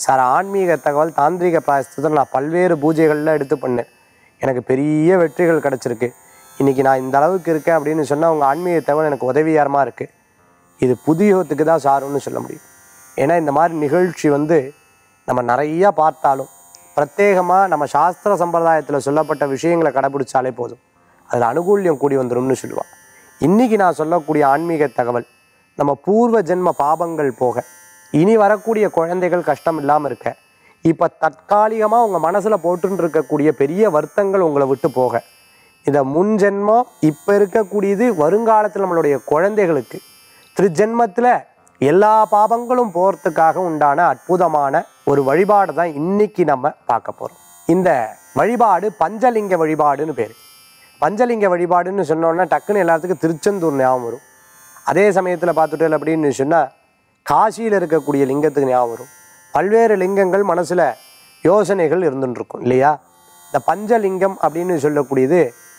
sir ஆன்மீக தகவல் தாந்திரிக பிராயசத்தில் நான் பல்வேறு பூஜைகளில் எடுத்து பண்ணேன் எனக்கு பெரிய வெற்றிகள் கிடச்சிருக்கு இன்றைக்கி நான் இந்த அளவுக்கு இருக்கேன் அப்படின்னு சொன்னால் உங்கள் ஆன்மீக தகவல் எனக்கு உதவிகரமாக இருக்குது இது புதியத்துக்கு தான் சாருன்னு சொல்ல முடியும் ஏன்னா இந்த மாதிரி நிகழ்ச்சி வந்து நம்ம நிறையா பார்த்தாலும் பிரத்யேகமாக நம்ம சாஸ்திர சம்பிரதாயத்தில் சொல்லப்பட்ட விஷயங்களை கடைபிடிச்சாலே போதும் அதில் அனுகூல்யம் கூடி வந்துடும்னு சொல்லுவாள் இன்றைக்கி நான் சொல்லக்கூடிய ஆன்மீக தகவல் நம்ம பூர்வ ஜென்ம பாபங்கள் போக இனி வரக்கூடிய குழந்தைகள் கஷ்டம் இல்லாமல் இருக்க இப்போ தற்காலிகமாக உங்கள் மனசில் போட்டுன்னு இருக்கக்கூடிய பெரிய வருத்தங்கள் உங்களை விட்டு போக இதை முன் ஜென்மம் இப்போ இருக்கக்கூடியது வருங்காலத்தில் நம்மளுடைய குழந்தைகளுக்கு திருஜென்மத்தில் எல்லா பாபங்களும் போகிறதுக்காக உண்டான அற்புதமான ஒரு வழிபாடு தான் இன்னைக்கு நம்ம பார்க்க போகிறோம் இந்த வழிபாடு பஞ்சலிங்க வழிபாடுன்னு பேர் பஞ்சலிங்க வழிபாடுன்னு சொன்னோன்னா டக்குன்னு எல்லாத்துக்கும் திருச்செந்தூர் ஞாபகம் வரும் அதே சமயத்தில் பார்த்துட்டு அப்படின்னு சொன்னால் காசியில் இருக்கக்கூடிய லிங்கத்துக்கு ஞாபகம் வரும் பல்வேறு லிங்கங்கள் மனசில் யோசனைகள் இருந்துட்டு இருக்கும் இல்லையா இந்த பஞ்சலிங்கம் அப்படின்னு சொல்லக்கூடியது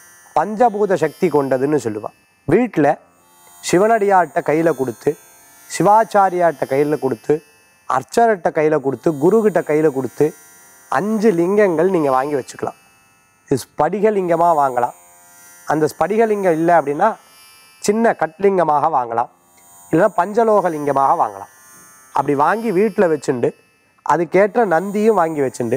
பஞ்சபூத சக்தி கொண்டதுன்னு சொல்லுவாள் வீட்டில் சிவனடியார்கிட்ட கையில் கொடுத்து சிவாச்சாரியார்கிட்ட கையில் கொடுத்து அர்ச்சர்கிட்ட கையில் கொடுத்து குருக்கிட்ட கையில் கொடுத்து அஞ்சு லிங்கங்கள் நீங்கள் வாங்கி வச்சுக்கலாம் இது ஸ்படிகலிங்கமாக வாங்கலாம் அந்த ஸ்படிகலிங்கம் இல்லை அப்படின்னா சின்ன கட்லிங்கமாக வாங்கலாம் இல்லைன்னா பஞ்சலோக லிங்கமாக வாங்கலாம் அப்படி வாங்கி வீட்டில் வச்சுண்டு அதுக்கேற்ற நந்தியும் வாங்கி வச்சுண்டு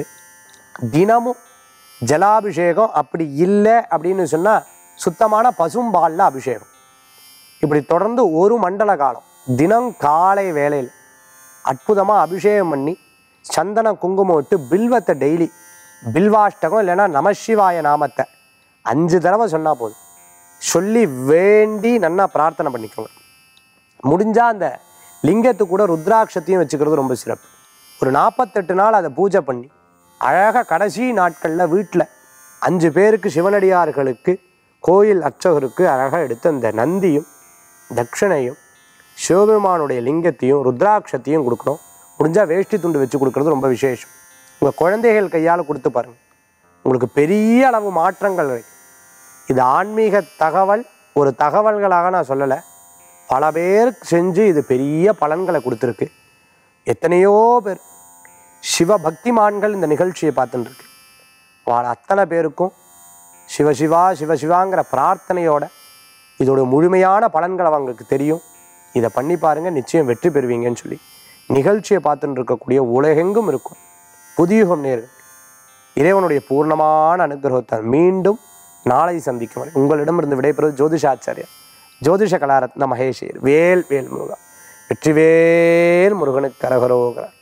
தினமும் ஜலாபிஷேகம் அப்படி இல்லை அப்படின்னு சொன்னால் சுத்தமான பசும்பாலில் அபிஷேகம் இப்படி தொடர்ந்து ஒரு மண்டல காலம் தினம் காலை வேளையில் அற்புதமாக அபிஷேகம் பண்ணி சந்தன குங்குமம் விட்டு பில்வத்தை டெய்லி பில்வாஷ்டகம் இல்லைன்னா நமசிவாய நாமத்தை அஞ்சு தடவை சொன்னால் போதும் சொல்லி வேண்டி நன்னா பிரார்த்தனை பண்ணிக்கோங்க முடிஞ்சால் அந்த லிங்கத்துக்கு கூட ருத்ராட்சத்தையும் வச்சுக்கிறது ரொம்ப சிறப்பு ஒரு நாற்பத்தெட்டு நாள் அதை பூஜை பண்ணி அழகாக கடைசி நாட்களில் வீட்டில் அஞ்சு பேருக்கு சிவனடியார்களுக்கு கோயில் அர்ச்சகருக்கு அழகாக எடுத்து அந்த நந்தியும் தட்சணையும் சிவபெருமானுடைய லிங்கத்தையும் ருத்ராட்சத்தையும் கொடுக்கணும் முடிஞ்சால் வேஷ்டி துண்டு வச்சு கொடுக்கறது ரொம்ப விசேஷம் உங்கள் குழந்தைகள் கையால் கொடுத்து பாருங்கள் உங்களுக்கு பெரிய அளவு மாற்றங்கள் கிடைக்கும் இது ஆன்மீக தகவல் ஒரு தகவல்களாக நான் சொல்லலை பல பேர் செஞ்சு இது பெரிய பலன்களை கொடுத்துருக்கு எத்தனையோ பேர் சிவபக்திமான்கள் இந்த நிகழ்ச்சியை பார்த்துட்டு இருக்கு அவள் அத்தனை பேருக்கும் சிவசிவா சிவசிவாங்கிற பிரார்த்தனையோட இதோட முழுமையான பலன்கள் அவங்களுக்கு தெரியும் இதை பண்ணி பாருங்க நிச்சயம் வெற்றி பெறுவீங்கன்னு சொல்லி நிகழ்ச்சியை பார்த்துட்டு இருக்கக்கூடிய உலகெங்கும் இருக்கும் புதியுகம் நேர்கள் இறைவனுடைய பூர்ணமான அனுகிரகத்தை மீண்டும் நாளை சந்திக்கும் வரை உங்களிடமிருந்து விடைபெறுவது ஜோதிஷாச்சாரியா ஜோதிஷ கலாரத்ன மகேஷ் வேல் வேல் முருகா வெற்றிவேல் முருகனுக்கு கரகரோகரா